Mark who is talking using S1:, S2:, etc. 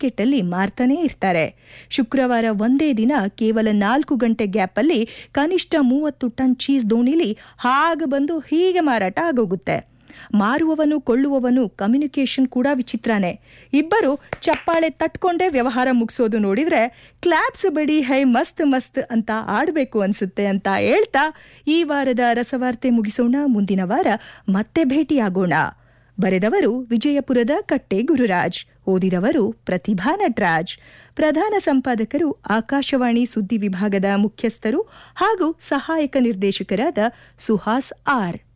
S1: ಮಾರ್ಕೆಟಲ್ಲಿ ಮಾರ್ತಾನೇ ಇರ್ತಾರೆ ಶುಕ್ರವಾರ ಒಂದೇ ದಿನ ಕೇವಲ ನಾಲ್ಕು ಗಂಟೆ ಗ್ಯಾಪಲ್ಲಿ ಕನಿಷ್ಠ ಮೂವತ್ತು ಟನ್ ಚೀಸ್ ದೋಣಿಲಿ ಹಾಗೆ ಬಂದು ಹೀಗೆ ಮಾರಾಟ ಆಗೋಗುತ್ತೆ ಮಾರುವವನು ಕೊಳ್ಳುವವನು ಕಮ್ಯುನಿಕೇಶನ್ ಕೂಡ ವಿಚಿತ್ರನೇ ಇಬ್ಬರು ಚಪ್ಪಾಳೆ ತಟ್ಕೊಂಡೇ ವ್ಯವಹಾರ ಮುಗಿಸೋದು ನೋಡಿದ್ರೆ ಕ್ಲಾಪ್ಸ್ ಬಡಿ ಹೈ ಮಸ್ತ್ ಮಸ್ತ್ ಅಂತ ಆಡ್ಬೇಕು ಅನ್ಸುತ್ತೆ ಅಂತ ಹೇಳ್ತಾ ಈ ವಾರದ ರಸವಾರ್ತೆ ಮುಗಿಸೋಣ ಮುಂದಿನ ವಾರ ಮತ್ತೆ ಭೇಟಿಯಾಗೋಣ ಬರೆದವರು ವಿಜಯಪುರದ ಕಟ್ಟೆ ಗುರುರಾಜ್ ಓದಿದವರು ಪ್ರತಿಭಾ ನಟರಾಜ್ ಪ್ರಧಾನ ಸಂಪಾದಕರು ಆಕಾಶವಾಣಿ ಸುದ್ದಿ ವಿಭಾಗದ ಮುಖ್ಯಸ್ಥರು ಹಾಗೂ ಸಹಾಯಕ ನಿರ್ದೇಶಕರಾದ ಸುಹಾಸ್ ಆರ್